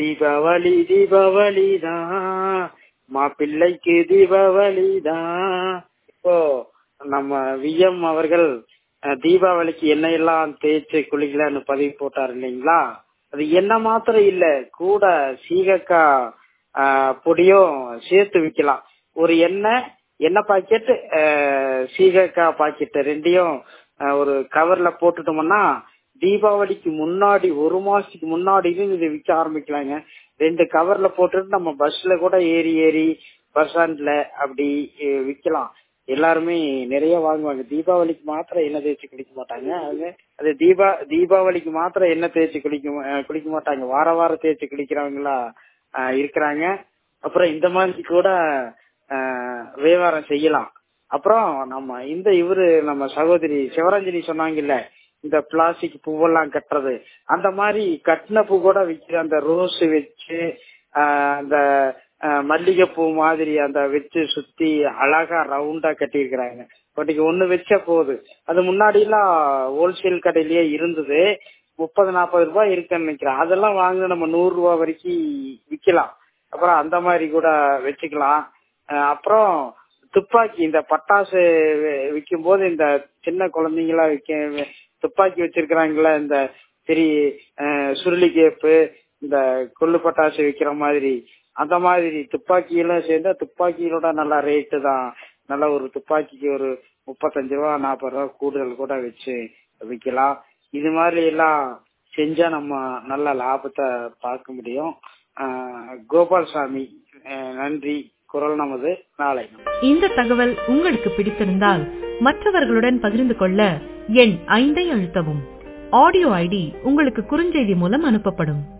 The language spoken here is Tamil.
தீபாவளி தீபாவளி தான் மாப்பிள்ளைக்கு தீபாவளி தான் இப்போ நம்ம விஎம் அவர்கள் அஹ், தீபாவளிக்கு எண்ணெய் எல்லாம் தேய்ச்சி குளிக்கலான்னு பதிவு போட்டார் இல்லைங்களா அது என்ன மாத்திரம் இல்ல கூட சீகக்காய் ஆஹ், பொடியும் சேர்த்து விற்கலாம் ஒரு எண்ணெய் எண்ணெய் பாக்கெட் சீகக்காய் பாக்கெட் ரெண்டையும் ஆஹ், ஒரு கவர்ல போட்டுட்டோம்னா தீபாவளிக்கு முன்னாடி ஒரு மாசத்துக்கு முன்னாடியும் இதை விற்க ஆரம்பிக்கலாங்க ரெண்டு கவர்ல போட்டுட்டு நம்ம பஸ்ல கூட ஏறி ஏறி பஸ் ஸ்டாண்ட்ல அப்படி அஹ், விக்கலாம் எல்லாருமே நிறைய வாங்குவாங்க தீபாவளிக்கு மாத்திரம் எண்ணெய் தேய்ச்சி குளிக்க மாட்டாங்க அது அது தீபா தீபாவளிக்கு மாத்திரம் எண்ணெய் தேய்ச்சி குளிக்க அஹ், குளிக்க மாட்டாங்க வார வாரம் தேய்ச்சி குளிக்கிறவங்களா அஹ், இருக்கிறாங்க அப்புறம் இந்த மாதிரி கூட அஹ், வியாபாரம் செய்யலாம் அப்புறம் நம்ம இந்த இவரு நம்ம சகோதரி சிவரஞ்சனி சொன்னாங்கல்ல இந்த பிளாஸ்டிக் பூவெல்லாம் கட்டுறது அந்த மாதிரி கட்டின பூ கூட விற்கிற அந்த ரோஸ் வச்சு ஆஹ் அந்த ஆஹ் மல்லிகைப்பூ மாதிரி அந்த வச்சு சுத்தி அழகா ரவுண்டா கட்டியிருக்கிறாங்க இன்னைக்கு ஒண்ணு வச்ச போகுது அது முன்னாடி எல்லாம் ஹோல்சேல் கடையிலேயே இருந்தது முப்பது நாற்பது ரூபாய் இருக்குன்னு நினைக்கிறேன் அதெல்லாம் வாங்க நம்ம நூறு ரூபாய் வரைக்கும் விற்கலாம் அப்புறம் அந்த மாதிரி கூட வச்சுக்கலாம் ஆஹ் அப்புறம் துப்பாக்கி இந்த பட்டாசு விற்கும் போது இந்த சின்ன குழந்தைங்களா விற்க துப்பாக்கி வச்சிருக்கிறாங்களா இந்த பெரிய அஹ், சுருளி கேப்பு இந்த கொள்ளு பட்டாசு விற்கிற மாதிரி அந்த மாதிரி துப்பாக்கியெல்லாம் சேர்ந்தா துப்பாக்கியோட நல்ல ரேட்டு தான் நல்ல ஒரு துப்பாக்கிக்கு ஒரு முப்பத்தஞ்சு ரூபா நாற்பது ரூபா கூடுதல் கூட வச்சு விற்கலாம் இது மாதிரி எல்லாம் செஞ்சா நம்ம நல்ல லாபத்தை பார்க்க முடியும் ஆஹ், கோபால்சாமி அஹ், நன்றி குரல் நமது நாளை இந்த தகவல் உங்களுக்கு பிடித்திருந்தால் மற்றவர்களுடன் பகிர்ந்து கொள்ள எண் ஐந்தை அழுத்தவும் ஆடியோ ஐடி உங்களுக்கு குறுஞ்செய்தி மூலம் அனுப்பப்படும்